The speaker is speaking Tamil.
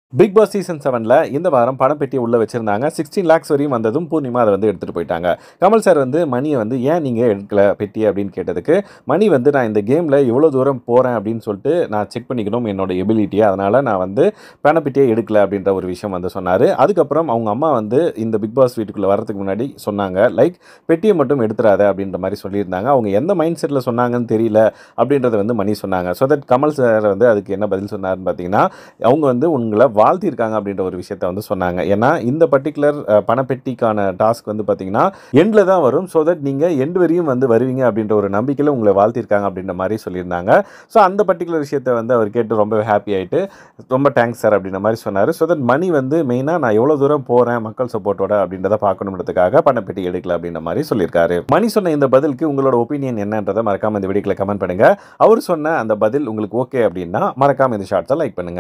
பிக் பாஸ் சீசன் செவனில் இந்த வாரம் பணம் பெட்டியை உள்ளே வச்சிருந்தாங்க சிக்ஸ்டீன் லேக்ஸ் வரையும் வந்ததும் பூர்ணிமா அதை வந்து எடுத்துகிட்டு போயிட்டாங்க கமல் சார் வந்து மணியை வந்து ஏன் நீங்கள் எடுக்கல பெட்டி அப்படின்னு கேட்டதுக்கு மணி வந்து நான் இந்த கேமில் இவ்வளோ தூரம் போகிறேன் அப்படின்னு சொல்லிட்டு நான் செக் பண்ணிக்கணும் என்னோட எபிலிட்டியை அதனால் நான் வந்து பணப்பெட்டியை எடுக்கல அப்படின்ற ஒரு விஷயம் வந்து சொன்னார் அதுக்கப்புறம் அவங்க அம்மா வந்து இந்த பிக் பாஸ் வீட்டுக்குள்ளே வரதுக்கு முன்னாடி சொன்னாங்க லைக் பெட்டியை மட்டும் எடுத்துறாத அப்படின்ற மாதிரி சொல்லியிருந்தாங்க அவங்க எந்த மைண்ட் செட்டில் சொன்னாங்கன்னு தெரியல அப்படின்றத வந்து மணி சொன்னாங்க ஸோ தட் கமல் சார் வந்து அதுக்கு என்ன பதில் சொன்னார்னு பார்த்தீங்கன்னா அவங்க வந்து உங்களை வாழ்த்திருக்காங்க அப்படின்ற ஒரு விஷயத்த வந்து சொன்னாங்க ஏன்னா இந்த பர்டிகுலர் பணப்பெட்டிக்கான டாஸ்க் வந்து பார்த்தீங்கன்னா எண்டில் தான் வரும் ஸோ தட் நீங்கள் எண்டு வரையும் வந்து வருவீங்க அப்படின்ற ஒரு நம்பிக்கையில் உங்களை வாழ்த்திருக்காங்க அப்படின்ற மாதிரி சொல்லியிருந்தாங்க ஸோ அந்த பர்டிகுலர் விஷயத்தை வந்து அவர் கேட்டு ரொம்ப ஹாப்பி ஆகிட்டு ரொம்ப தேங்க்ஸ் சார் அப்படின்ற மாதிரி சொன்னார் ஸோ தட் மணி வந்து மெயினாக நான் எவ்வளோ தூரம் போகிறேன் மக்கள் சப்போர்ட்டோட அப்படின்றத பார்க்கணுன்றதுக்காக பணப்பெட்டி எடுக்கல அப்படின்ற மாதிரி சொல்லியிருக்காரு மணி சொன்ன இந்த பதிலுக்கு உங்களோட ஒப்பீனியன் என்னன்றதை மறக்காம இந்த வீடியோக்கில் கமெண்ட் பண்ணுங்க அவர் சொன்ன அந்த பதில் உங்களுக்கு ஓகே அப்படின்னா மறக்காம இந்த ஷார்ட்ஸை லைக் பண்ணுங்க